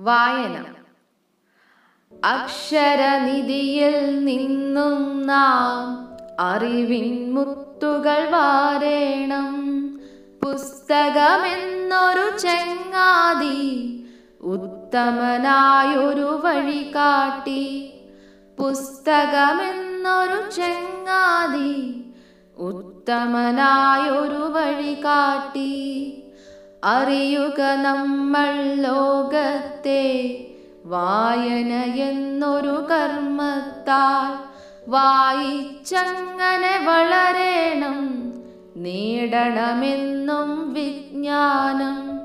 വായന അക്ഷരനിധിയിൽ നിന്നും നാം അറിവിൻ മുത്തുകൾ വാരേണം പുസ്തകമെന്നൊരു ചെങ്ങാതി ഉത്തമനായൊരു വഴി കാട്ടി പുസ്തകമെന്നൊരു ചെങ്ങാതി ഉത്തമനായൊരു വഴി കാട്ടി അറിയുക നമ്മൾ ലോകത്തെ വായന എന്നൊരു കർമ്മത്താൽ വായിച്ചങ്ങനെ വളരേണം നേടണമെന്നും വിജ്ഞാനം